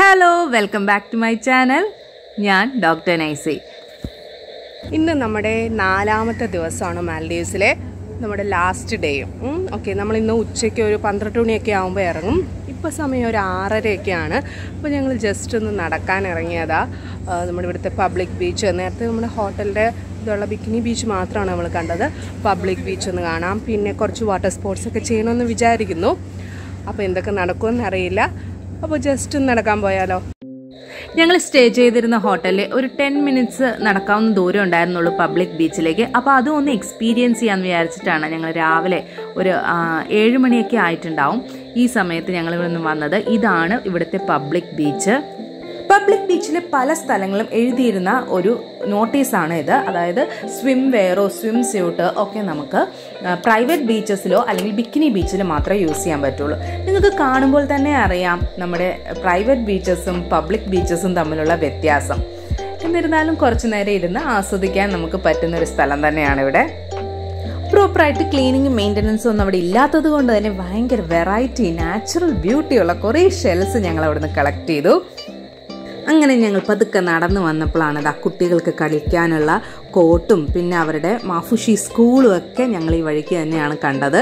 hello welcome back to my channel ഞാൻ doctor Naisy ഇന്ന് നമ്മുടെ നാലാമത്തെ ദിവസമാണ് മാൽഡീവ്സിലെ നമ്മുടെ ലാസ്റ്റ് ഡേയും ഓക്കെ നമ്മൾ ഇന്ന് ഉച്ചയ്ക്ക് ഒരു പന്ത്രണ്ട് മണിയൊക്കെ ആകുമ്പോൾ ഇറങ്ങും ഇപ്പോൾ സമയം ഒരു ആറരയൊക്കെയാണ് അപ്പോൾ ഞങ്ങൾ ജസ്റ്റ് ഒന്ന് നടക്കാൻ ഇറങ്ങിയതാ ആ, നമ്മുടെ ഇവിടുത്തെ പബ്ലിക് ബീച്ച് നേരത്തെ നമ്മുടെ ഹോട്ടലിൻ്റെ ഇതുള്ള ബിക്കിനി ബീച്ച് മാത്രമാണ് നമ്മൾ കണ്ടത് പബ്ലിക് ബീച്ച് ഒന്ന് കാണാം പിന്നെ കുറച്ച് വാട്ടർ സ്പോർട്സ് ഒക്കെ ചെയ്യണമെന്ന് വിചാരിക്കുന്നു അപ്പോൾ എന്തൊക്കെ നടക്കുമെന്ന് അറിയില്ല അപ്പോൾ ജസ്റ്റ് ഒന്ന് നടക്കാൻ പോയാലോ ഞങ്ങൾ സ്റ്റേ ചെയ്തിരുന്ന ഹോട്ടലിൽ ഒരു ടെൻ മിനിറ്റ്സ് നടക്കാവുന്ന ദൂരം ഉണ്ടായിരുന്നുള്ളൂ പബ്ലിക് ബീച്ചിലേക്ക് അപ്പോൾ അതും ഒന്ന് എക്സ്പീരിയൻസ് ചെയ്യാമെന്ന് വിചാരിച്ചിട്ടാണ് ഞങ്ങൾ രാവിലെ ഒരു ആ, ഏഴ് മണിയൊക്കെ ആയിട്ടുണ്ടാവും ഈ സമയത്ത് ഞങ്ങൾ ഇവിടെ നിന്ന് വന്നത് ഇതാണ് ഇവിടുത്തെ പബ്ലിക് ബീച്ച് പബ്ലിക് ബീച്ചിലെ പല സ്ഥലങ്ങളും എഴുതിയിരുന്ന ഒരു നോട്ടീസാണ് ഇത് അതായത് സ്വിം വെയറോ സ്വിം സ്യൂട്ട് ഒക്കെ നമുക്ക് പ്രൈവറ്റ് ബീച്ചസിലോ അല്ലെങ്കിൽ ബിക്കിനി ബീച്ചിലോ മാത്രമേ യൂസ് ചെയ്യാൻ പറ്റുള്ളൂ നിങ്ങൾക്ക് കാണുമ്പോൾ തന്നെ അറിയാം നമ്മുടെ പ്രൈവറ്റ് ബീച്ചസും പബ്ലിക് ബീച്ചസും തമ്മിലുള്ള വ്യത്യാസം എന്നിരുന്നാലും കുറച്ചു നേരം ഇരുന്ന് ആസ്വദിക്കാൻ നമുക്ക് പറ്റുന്ന ഒരു സ്ഥലം തന്നെയാണ് ഇവിടെ പ്രോപ്പറായിട്ട് ക്ലീനിങ് മെയിൻ്റനൻസും ഒന്നും അവിടെ ഇല്ലാത്തത് കൊണ്ട് തന്നെ ഭയങ്കര വെറൈറ്റി നാച്ചുറൽ ബ്യൂട്ടിയുള്ള കുറേ ഷെൽസ് ഞങ്ങൾ അവിടെ നിന്ന് കളക്ട് ചെയ്തു അങ്ങനെ ഞങ്ങൾ പതുക്കെ നടന്നു വന്നപ്പോഴാണ് ആ കുട്ടികൾക്ക് കളിക്കാനുള്ള കോട്ടും പിന്നെ അവരുടെ മാഫുഷി സ്കൂളും ഒക്കെ ഞങ്ങൾ ഈ വഴിക്ക് തന്നെയാണ് കണ്ടത്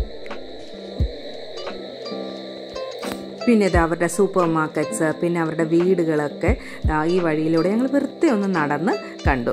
പിന്നെ ഇത് അവരുടെ സൂപ്പർ മാർക്കറ്റ്സ് പിന്നെ അവരുടെ വീടുകളൊക്കെ ദാ ഈ വഴിയിലൂടെ ഞങ്ങൾ വെറുതെ ഒന്ന് നടന്ന് കണ്ടു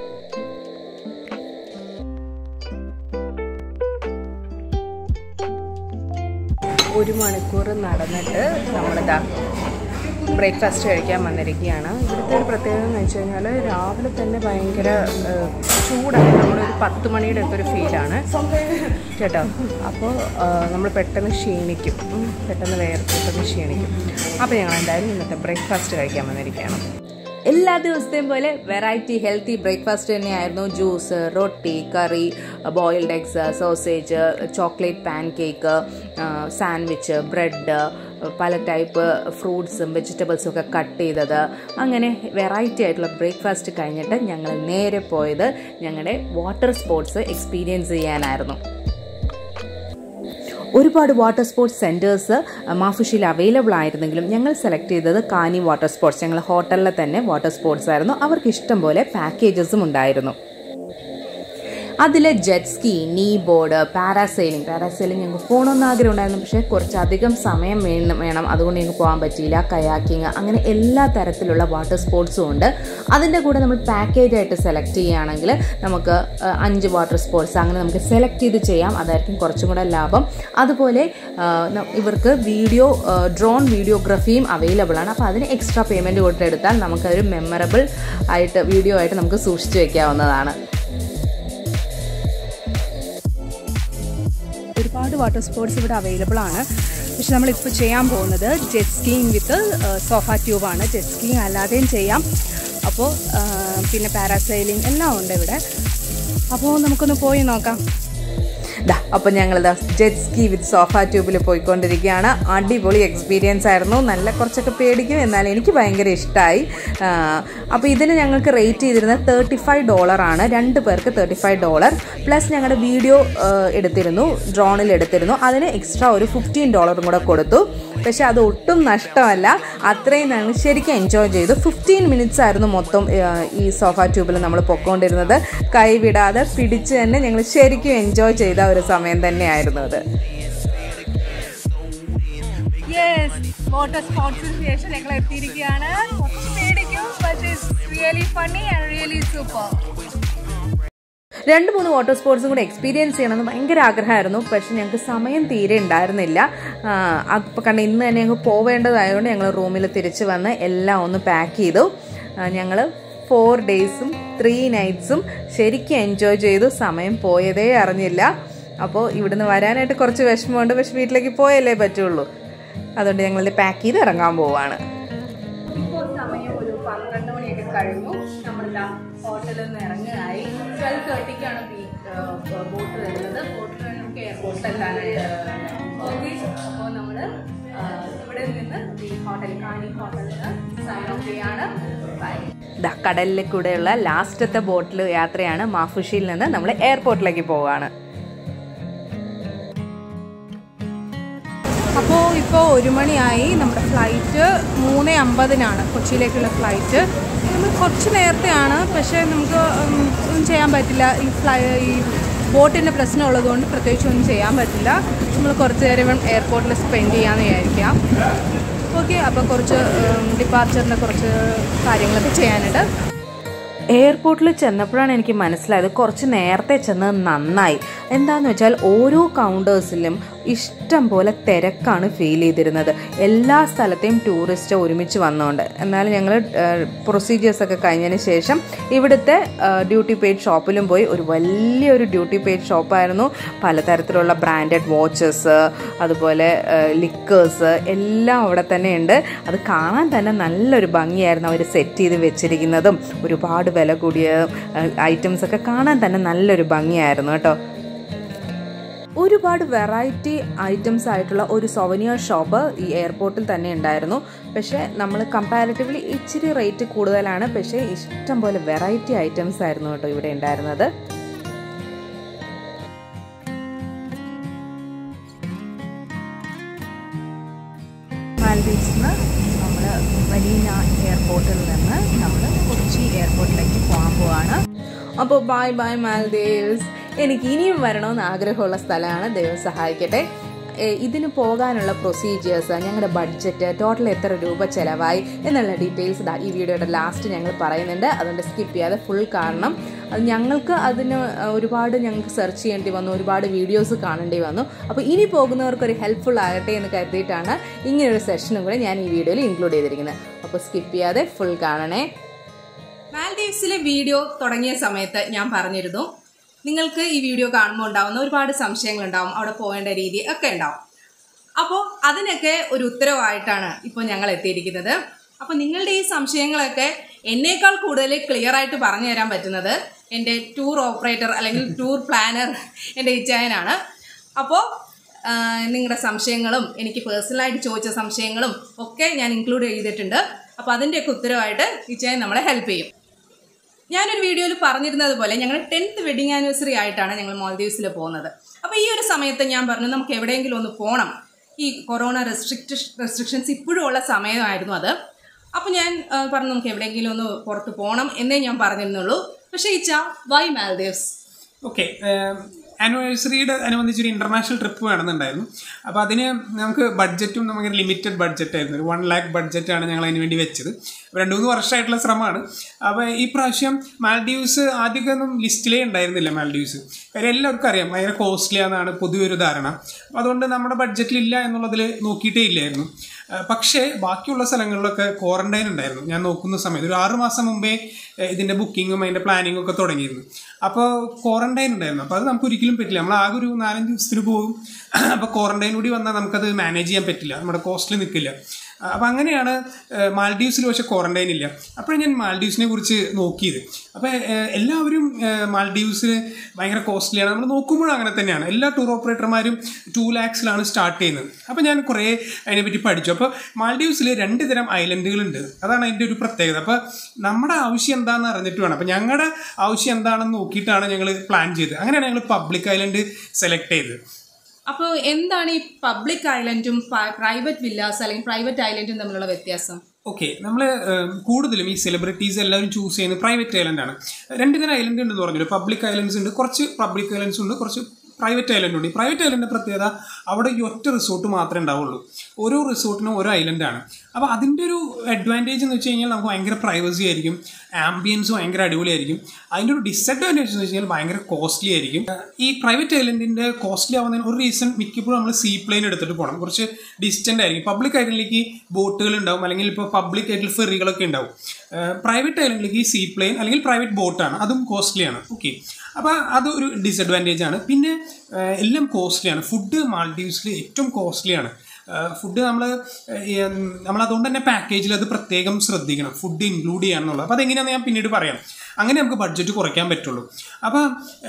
ഒരു മണിക്കൂർ നടന്നിട്ട് നമ്മളിതാ ബ്രേക്ക്ഫാസ്റ്റ് കഴിക്കാൻ വന്നിരിക്കുകയാണ് ഇവിടുത്തെ ഒരു പ്രത്യേകത എന്ന് വെച്ച് കഴിഞ്ഞാൽ രാവിലെ തന്നെ ഭയങ്കര ഏഹ്, ചൂടാണ് നമ്മളൊരു പത്ത് മണിയുടെ ഒക്കെ ഒരു ഫീലാണ് കേട്ടോ അപ്പോൾ നമ്മൾ പെട്ടെന്ന് ക്ഷീണിക്കും ഉം, പെട്ടെന്ന് വേർത്ത് പെട്ടെന്ന് ക്ഷീണിക്കും അപ്പോൾ ഞങ്ങൾ എന്തായാലും ഇന്നത്തെ ബ്രേക്ക്ഫാസ്റ്റ് കഴിക്കാൻ വന്നിരിക്കുകയാണ് എല്ലാ ദിവസത്തെയും പോലെ വെറൈറ്റി ഹെൽത്തി ബ്രേക്ക്ഫാസ്റ്റ് തന്നെയായിരുന്നു ജ്യൂസ് റൊട്ടി കറി boiled eggs sausage chocolate pancake sandwich bread പല ടൈപ്പ് ഫ്രൂട്ട്സും വെജിറ്റബിൾസും ഒക്കെ കട്ട് ചെയ്തത് അങ്ങനെ വെറൈറ്റി ആയിട്ടുള്ള ബ്രേക്ക്ഫാസ്റ്റ് കഴിഞ്ഞിട്ട് ഞങ്ങൾ നേരെ പോയത് ഞങ്ങളുടെ വാട്ടർ സ്പോർട്സ് എക്സ്പീരിയൻസ് ചെയ്യാനായിരുന്നു ഒരുപാട് വാട്ടർ സ്പോർട്സ് സെൻറ്റേഴ്സ് മാഫുഷിയിൽ അവൈലബിൾ ആയിരുന്നെങ്കിലും ഞങ്ങൾ സെലക്ട് ചെയ്തത് കാനി വാട്ടർ സ്പോർട്സ് ഞങ്ങൾ ഹോട്ടലിലെ തന്നെ വാട്ടർ സ്പോർട്സ് ആയിരുന്നു അവർക്ക് ഇഷ്ടം പോലെ പാക്കേജസും ഉണ്ടായിരുന്നു അതിൽ jet ski knee board parasailing parasailing ഞങ്ങൾക്ക് പോകണമെന്ന് ആഗ്രഹം ഉണ്ടായിരുന്നു പക്ഷേ കുറച്ചധികം സമയം വേണം വേണം അതുകൊണ്ട് ഞങ്ങൾക്ക് പോകാൻ പറ്റിയില്ല കയാക്കിങ് അങ്ങനെ എല്ലാ തരത്തിലുള്ള വാട്ടർ സ്പോർട്സും ഉണ്ട് അതിൻ്റെ കൂടെ നമ്മൾ പാക്കേജ് ആയിട്ട് സെലക്ട് ചെയ്യുകയാണെങ്കിൽ നമുക്ക് ആ, അഞ്ച് വാട്ടർ സ്പോർട്സ് അങ്ങനെ നമുക്ക് സെലക്ട് ചെയ്ത് ചെയ്യാം അതായിരിക്കും കുറച്ചും കൂടെ ലാഭം അതുപോലെ ആ, ന- ഇവർക്ക് വീഡിയോ ഡ്രോൺ വീഡിയോഗ്രഫിയും അവൈലബിൾ ആണ് അപ്പോൾ അതിന് എക്സ്ട്രാ പേയ്മെൻറ്റ് കൊടുത്തെടുത്താൽ നമുക്കതൊരു മെമ്മറബിൾ ആയിട്ട് വീഡിയോ ആയിട്ട് നമുക്ക് സൂക്ഷിച്ചു വെക്കാവുന്നതാണ് ഒരുപാട് വാട്ടർ സ്പോർട്സ് ഇവിടെ അവൈലബിൾ ആണ് പക്ഷെ നമ്മളിപ്പോൾ ചെയ്യാൻ പോകുന്നത് ജെറ്റ് സ്കീയിങ് വിത്ത് സോഫ ട്യൂബാണ് ജെറ്റ് സ്കീയിങ് അല്ലാതെയും ചെയ്യാം അപ്പോൾ പിന്നെ പാരാസൈലിംഗ് എല്ലാം ഉണ്ട് ഇവിടെ അപ്പോൾ നമുക്കൊന്ന് പോയി നോക്കാം ദാ അപ്പോൾ ഞങ്ങളിതാ ജെറ്റ് സ്കി വിത്ത് സോഫ ട്യൂബിൽ പോയിക്കൊണ്ടിരിക്കുകയാണ് അടിപൊളി എക്സ്പീരിയൻസ് ആയിരുന്നു നല്ല കുറച്ചൊക്കെ പേടിക്കും എന്നാൽ എനിക്ക് ഭയങ്കര ഇഷ്ടമായി അപ്പോൾ ഇതിന് ഞങ്ങൾക്ക് റേറ്റ് ചെയ്തിരുന്നത് തേർട്ടി ഫൈവ് ഡോളറാണ് രണ്ട് പേർക്ക് തേർട്ടി ഫൈവ് ഡോളർ പ്ലസ് ഞങ്ങളുടെ വീഡിയോ എടുത്തിരുന്നു ഡ്രോണിൽ എടുത്തിരുന്നു അതിന് എക്സ്ട്രാ ഒരു ഫിഫ്റ്റീൻ ഡോളറും കൂടെ കൊടുത്തു പക്ഷെ അത് ഒട്ടും നഷ്ടമല്ല അത്രയും ഞങ്ങൾ ശരിക്കും എൻജോയ് ചെയ്തു ഫിഫ്റ്റീൻ മിനിറ്റ്സ് ആയിരുന്നു മൊത്തം ആ, ഈ സോഫ ട്യൂബിൽ നമ്മൾ പൊക്കോണ്ടിരുന്നത് കൈവിടാതെ പിടിച്ച് തന്നെ ഞങ്ങൾ ശരിക്കും എൻജോയ് ചെയ്ത ഒരു സമയം തന്നെയായിരുന്നു അത് യെസ് വാട്ടർ സ്പോർട്സിന് ശേഷം ഞങ്ങൾ എത്തിയിരിക്കുകയാണ് കുറച്ച് പേടിക്കും but really funny and really super രണ്ട് മൂന്ന് വാട്ടർ സ്പോർട്സും കൂടെ എക്സ്പീരിയൻസ് ചെയ്യണമെന്ന് ഭയങ്കര ആഗ്രഹമായിരുന്നു പക്ഷെ ഞങ്ങൾക്ക് സമയം തീരെ ഉണ്ടായിരുന്നില്ല അപ്പോൾ കണ്ട ഇന്ന് തന്നെ ഞങ്ങൾക്ക് പോവേണ്ടതായതുകൊണ്ട് ഞങ്ങൾ റൂമിൽ തിരിച്ച് വന്ന് എല്ലാം ഒന്ന് പാക്ക് ചെയ്തു ഞങ്ങൾ ഫോർ ഡേയ്സും ത്രീ നൈറ്റ്സും ശരിക്കും എൻജോയ് ചെയ്തു സമയം പോയതേ അറിഞ്ഞില്ല അപ്പോൾ ഇവിടുന്ന് വരാനായിട്ട് കുറച്ച് വിഷമമുണ്ട് പക്ഷെ വീട്ടിലേക്ക് പോയല്ലേ പറ്റുള്ളൂ അതുകൊണ്ട് ഞങ്ങൾ പാക്ക് ചെയ്ത് ഇറങ്ങാൻ പോവാണ് ഇപ്പോൾ സമയം ഒരു പന്ത്രണ്ട് മണിയൊക്കെ കഴിഞ്ഞു നമ്മളിതാ ഹോട്ടലിൽ നിന്ന് ഇറങ്ങായി ട്വൽവ് തേർട്ടിക്കാണ് ബോട്ട് വരുന്നത് ബോട്ടിൽ നമുക്ക് എയർപോർട്ടിലെത്താണ് ഓഫീസ് അപ്പോൾ നമ്മൾ ഇവിടെ നിന്ന് ഈ ഹോട്ടൽ കാണി ഹോട്ടലിൽ നിന്ന് സൈൻ ഓഫ് ചെയ്യാണ് ബൈ ദാ കടലിൽ കൂടെയുള്ള ലാസ്റ്റത്തെ ബോട്ടിൽ യാത്രയാണ് മാഫുഷിയിൽ നിന്ന് നമ്മൾ എയർപോർട്ടിലേക്ക് പോവുകയാണ് അപ്പോൾ ഇപ്പോൾ ഒരു മണിയായി നമ്മുടെ ഫ്ലൈറ്റ് മൂന്ന് അമ്പതിനാണ് കൊച്ചിയിലേക്കുള്ള ഫ്ലൈറ്റ് നമ്മൾ കുറച്ച് നേരത്തെയാണ് പക്ഷേ നമുക്ക് ഉം, ഒന്നും ചെയ്യാൻ പറ്റില്ല ഈ ഫ്ലൈ ഈ ബോട്ടിൻ്റെ പ്രശ്നമുള്ളതുകൊണ്ട് പ്രത്യേകിച്ച് ഒന്നും ചെയ്യാൻ പറ്റില്ല നമ്മൾ കുറച്ച് നേരം എയർപോർട്ടിൽ സ്പെൻഡ് ചെയ്യാമെന്ന് വിചാരിക്കാം ഓക്കെ അപ്പോൾ കുറച്ച് ഡിപ്പാർച്ചറിൻ്റെ കുറച്ച് കാര്യങ്ങളൊക്കെ ചെയ്യാനുണ്ട് എയർപോർട്ടിൽ ചെന്നപ്പോഴാണ് എനിക്ക് മനസ്സിലായത് കുറച്ച് നേരത്തെ ചെന്നത് നന്നായി എന്താന്ന് വെച്ചാൽ ഓരോ കൗണ്ടേഴ്സിലും ഇഷ്ടം പോലെ തിരക്കാണ് ഫീൽ ചെയ്തിരുന്നത് എല്ലാ സ്ഥലത്തെയും ടൂറിസ്റ്റ് ഒരുമിച്ച് വന്നുകൊണ്ട് എന്നാലും ഞങ്ങൾ പ്രൊസീജിയേഴ്സ് ഒക്കെ കഴിഞ്ഞതിന് ശേഷം ഇവിടുത്തെ ഡ്യൂട്ടി പെയ്ഡ് ഷോപ്പിലും പോയി ഒരു വലിയൊരു ഡ്യൂട്ടി പെയ്ഡ് ഷോപ്പായിരുന്നു പലതരത്തിലുള്ള ബ്രാൻഡഡ് വാച്ചസ് അതുപോലെ ലിക്കേഴ്സ് എല്ലാം അവിടെ തന്നെ ഉണ്ട് അത് കാണാൻ തന്നെ നല്ലൊരു ഭംഗിയായിരുന്നു അവർ സെറ്റ് ചെയ്ത് വെച്ചിരിക്കുന്നതും ഒരുപാട് വില കൂടിയ ഐറ്റംസ് ഒക്കെ കാണാൻ തന്നെ നല്ലൊരു ഭംഗിയായിരുന്നു കേട്ടോ ഒരുപാട് വെറൈറ്റി ഐറ്റംസ് ആയിട്ടുള്ള ഒരു സൊവനിയർ ഷോപ്പ് ഈ എയർപോർട്ടിൽ തന്നെ ഉണ്ടായിരുന്നു പക്ഷേ നമ്മൾ കമ്പാരിറ്റീവ്ലി ഇച്ചിരി റേറ്റ് കൂടുതലാണ് പക്ഷേ ഇഷ്ടം പോലെ വെറൈറ്റി ഐറ്റംസ് ആയിരുന്നു കേട്ടോ ഇവിടെ ഉണ്ടായിരുന്നത് മാൽദീവ്സിൽ നിന്ന് നമ്മൾ മരീന എയർപോർട്ടിൽ നിന്ന് നമ്മൾ കൊച്ചി എയർപോർട്ടിലേക്ക് പോകാൻ പോവാണ് അപ്പോൾ ബൈ ബൈ മാൽദീവ്സ് എനിക്ക് ഇനിയും വരണമെന്ന് ആഗ്രഹമുള്ള സ്ഥലമാണ് ദൈവം സഹായിക്കട്ടെ ഏ, ഇതിന് പോകാനുള്ള പ്രൊസീജിയേഴ്സ് ഞങ്ങളുടെ ബഡ്ജറ്റ് ടോട്ടൽ എത്ര രൂപ ചിലവായി എന്നുള്ള ഡീറ്റെയിൽസ് ദാ ഈ വീഡിയോയുടെ ലാസ്റ്റ് ഞങ്ങൾ പറയുന്നുണ്ട് അതുകൊണ്ട് സ്കിപ്പ് ചെയ്യാതെ ഫുൾ കാണണം അത് ഞങ്ങൾക്ക് അതിന് ഒരുപാട് ഞങ്ങൾക്ക് സെർച്ച് ചെയ്യേണ്ടി വന്നു ഒരുപാട് വീഡിയോസ് കാണേണ്ടി വന്നു അപ്പോൾ ഇനി പോകുന്നവർക്ക് ഒരു ഹെൽപ്ഫുൾ ആകട്ടെ എന്ന് കരുതിയിട്ടാണ് ഇങ്ങനൊരു സെഷനും കൂടെ ഞാൻ ഈ വീഡിയോയിൽ ഇൻക്ലൂഡ് ചെയ്തിരിക്കുന്നത് അപ്പോൾ സ്കിപ്പ് ചെയ്യാതെ ഫുൾ കാണണേ മാൽദീവ്സിലെ വീഡിയോ തുടങ്ങിയ സമയത്ത് ഞാൻ പറഞ്ഞിരുന്നു നിങ്ങൾക്ക് ഈ വീഡിയോ കാണുമ്പോൾ ഉണ്ടാവുന്ന ഒരുപാട് സംശയങ്ങളുണ്ടാവും അവിടെ പോകേണ്ട രീതി ഒക്കെ ഉണ്ടാവും അപ്പോൾ അതിനൊക്കെ ഒരു ഉത്തരവായിട്ടാണ് ഇപ്പോൾ ഞങ്ങൾ എത്തിയിരിക്കുന്നത് അപ്പോൾ നിങ്ങളുടെ ഈ സംശയങ്ങളൊക്കെ എന്നേക്കാൾ കൂടുതൽ ക്ലിയർ ആയിട്ട് പറഞ്ഞു തരാൻ പറ്റുന്നത് എൻ്റെ ടൂർ ഓപ്പറേറ്റർ അല്ലെങ്കിൽ ടൂർ പ്ലാനർ എൻ്റെ ഇച്ചായനാണ് അപ്പോൾ നിങ്ങളുടെ സംശയങ്ങളും എനിക്ക് പേഴ്സണലായിട്ട് ചോദിച്ച സംശയങ്ങളും ഒക്കെ ഞാൻ ഇൻക്ലൂഡ് ചെയ്തിട്ടുണ്ട് അപ്പോൾ അതിൻ്റെയൊക്കെ ഉത്തരവായിട്ട് ഇച്ചായൻ നമ്മളെ ഹെൽപ്പ് ചെയ്യും ഞാനൊരു വീഡിയോയിൽ പറഞ്ഞിരുന്നത് പോലെ ഞങ്ങൾ ടെൻത്ത് വെഡിങ് ആനിവേഴ്സറി ആയിട്ടാണ് ഞങ്ങൾ മാൽദീവ്സിൽ പോകുന്നത് അപ്പോൾ ഈ ഒരു സമയത്ത് ഞാൻ പറഞ്ഞു നമുക്ക് എവിടെയെങ്കിലും ഒന്ന് പോകണം ഈ കൊറോണ റെസ്ട്രിക്റ്റ് റെസ്ട്രിക്ഷൻസ് ഇപ്പോഴും ഉള്ള സമയമായിരുന്നു അത് അപ്പോൾ ഞാൻ ആ, പറഞ്ഞു നമുക്ക് എവിടെയെങ്കിലും ഒന്ന് പുറത്ത് പോകണം എന്നേ ഞാൻ പറഞ്ഞിരുന്നുള്ളൂ പക്ഷേ ഇച്ച വൈ മാൽദീവ്സ് ഓക്കെ ആനിവേഴ്സറിയുടെ അനുബന്ധിച്ചൊരു ഇൻ്റർനാഷണൽ ട്രിപ്പ് വേണമെന്നുണ്ടായിരുന്നു അപ്പോൾ അതിന് നമുക്ക് ബഡ്ജറ്റും നമുക്ക് ലിമിറ്റഡ് ബഡ്ജറ്റ് ആയിരുന്നു ഒരു വൺ ലാക്ക് ബഡ്ജറ്റാണ് ഞങ്ങൾ അതിന് വേണ്ടി വെച്ചത് അപ്പോൾ രണ്ട് മൂന്ന് വർഷമായിട്ടുള്ള ശ്രമമാണ് അപ്പോൾ ഈ പ്രാവശ്യം മാൽഡീവ്സ് ആദ്യമൊക്കെ ഒന്നും ലിസ്റ്റിലേ ഉണ്ടായിരുന്നില്ല മാൽഡീവ്സ് കാര്യം എല്ലാവർക്കും അറിയാം ഭയങ്കര കോസ്റ്റ്ലി ആണെന്നാണ് പൊതുവെ ഒരു ധാരണ അപ്പോൾ അതുകൊണ്ട് നമ്മുടെ ബഡ്ജറ്റിലില്ല എന്നുള്ളതിൽ നോക്കിയിട്ടേ ഇല്ലായിരുന്നു ആ, പക്ഷേ ബാക്കിയുള്ള സ്ഥലങ്ങളിലൊക്കെ ക്വാറന്റൈൻ ഉണ്ടായിരുന്നു ഞാൻ നോക്കുന്ന സമയത്ത് ഒരു ആറ് മാസം മുമ്പേ ഏ, ഇതിൻ്റെ ബുക്കിങ്ങും അതിൻ്റെ പ്ലാനിങ്ങും ഒക്കെ തുടങ്ങിയിരുന്നു അപ്പോൾ ക്വാറന്റൈൻ ഉണ്ടായിരുന്നു അപ്പോൾ അത് നമുക്ക് ഒരിക്കലും പറ്റില്ല നമ്മൾ ആകെ ഒരു നാലഞ്ച് ദിവസത്തിന് പോകും അപ്പോൾ ക്വാറന്റൈൻ കൂടി വന്നാൽ നമുക്കത് മാനേജ് ചെയ്യാൻ പറ്റില്ല നമ്മുടെ കോസ്റ്റിൽ നിൽക്കില്ല അപ്പം അങ്ങനെയാണ് ഏഹ്, മാൽഡീവ്സിൽ പക്ഷേ ക്വാറന്റൈൻ ഇല്ല അപ്പോഴാണ് ഞാൻ മാൽഡീവ്സിനെ കുറിച്ച് നോക്കിയത് അപ്പോൾ എല്ലാവരും ഏഹ്, മാൽഡീവ്സ് ഭയങ്കര കോസ്റ്റ്ലിയാണ് നമ്മൾ നോക്കുമ്പോഴും അങ്ങനെ തന്നെയാണ് എല്ലാ ടൂർ ഓപ്പറേറ്റർമാരും ടു ലാക്സിലാണ് സ്റ്റാർട്ട് ചെയ്യുന്നത് അപ്പോൾ ഞാൻ കുറേ അതിനെപ്പറ്റി പഠിച്ചു അപ്പോൾ മാൽഡീവ്സിൽ രണ്ട് തരം ഐലൻഡുകളുണ്ട് അതാണ് അതിൻ്റെ ഒരു പ്രത്യേകത അപ്പോൾ നമ്മുടെ ആവശ്യം എന്താണെന്ന് അറിഞ്ഞിട്ട് വേണം അപ്പോൾ ഞങ്ങളുടെ ആവശ്യം എന്താണെന്ന് നോക്കിയിട്ടാണ് ഞങ്ങൾ പ്ലാൻ ചെയ്തത് അങ്ങനെയാണ് ഞങ്ങൾ പബ്ലിക് ഐലൻഡ് സെലക്ട് ചെയ്തത് അപ്പോൾ എന്താണ് ഈ പബ്ലിക് ഐലൻഡും പ്രൈവറ്റ് വില്ലാസ് അല്ലെങ്കിൽ പ്രൈവറ്റ് ഐലൻഡും തമ്മിലുള്ള വ്യത്യാസം ഓക്കെ നമ്മൾ കൂടുതലും ഈ സെലിബ്രിറ്റീസ് എല്ലാവരും ചൂസ് ചെയ്യുന്നത് പ്രൈവറ്റ് ഐലൻഡ് ആണ് രണ്ട് തരം ഐലൻഡ് ഉണ്ടെന്ന് പറഞ്ഞല്ലോ പബ്ലിക് ഐലൻഡ്സ് ഉണ്ട് കുറച്ച് പബ്ലിക് ഐലൻഡ്സ് ഉണ്ട് കുറച്ച് പ്രൈവറ്റ് ഐലൻഡ് ഉണ്ട് ഈ പ്രൈവറ്റ് ഐലൻഡിൻ്റെ പ്രത്യേകത അവിടെ ഈ ഒറ്റ റിസോർട്ട് മാത്രമേ ഉണ്ടാവുള്ളൂ ഓരോ റിസോർട്ടിനും ഓരോ ഐലൻഡാണ് അപ്പോൾ അതിൻ്റെ ഒരു അഡ്വാൻറ്റേജ് എന്ന് വെച്ച് കഴിഞ്ഞാൽ നമുക്ക് ഭയങ്കര പ്രൈവസി ആയിരിക്കും ആംബിയൻസ് ഭയങ്കര അടിപൊളിയായിരിക്കും അതിൻ്റെ ഒരു ഡിസഡ്വാൻറ്റേജ് എന്ന് വെച്ച് കഴിഞ്ഞാൽ ഭയങ്കര കോസ്റ്റ്ലി ആയിരിക്കും ഈ പ്രൈവറ്റ് ഐലൻഡിൻ്റെ കോസ്റ്റ്ലി ആവുന്നതിന് ഒരു റീസൺ മിക്കപ്പോഴും നമ്മൾ സീ പ്ലെയിൻ എടുത്തിട്ട് പോകണം കുറച്ച് ഡിസ്റ്റൻ്റ് ആയിരിക്കും പബ്ലിക് ഐലൻഡിലേക്ക് ബോട്ടുകൾ ഉണ്ടാവും അല്ലെങ്കിൽ ഇപ്പോൾ പബ്ലിക് ആയിട്ടുള്ള ഫെറികളൊക്കെ ഉണ്ടാവും പ്രൈവറ്റ് ഐലൻഡിലേക്ക് സീ പ്ലെയിൻ അല്ലെങ്കിൽ പ്രൈവറ്റ് ബോട്ടാണ് അതും കോസ്റ്റ്ലിയാണ് ഓക്കെ അപ്പോൾ അത് ഒരു ഡിസഡ്വാൻറ്റേജ് ആണ് പിന്നെ ഏഹ്, എല്ലാം കോസ്റ്റ്ലിയാണ് ഫുഡ് മാൾഡീവ്സിൽ ഏറ്റവും കോസ്റ്റ്ലിയാണ് ഫുഡ് നമ്മൾ നമ്മൾ അതുകൊണ്ട് തന്നെ പാക്കേജിൽ അത് പ്രത്യേകം ശ്രദ്ധിക്കണം ഫുഡ് ഇൻക്ലൂഡ് ചെയ്യാന്നുള്ളത് അപ്പോൾ അതെങ്ങനെയാണെന്ന് ഞാൻ പിന്നീട് പറയാം അങ്ങനെ നമുക്ക് ബഡ്ജറ്റ് കുറയ്ക്കാൻ പറ്റുള്ളൂ അപ്പോൾ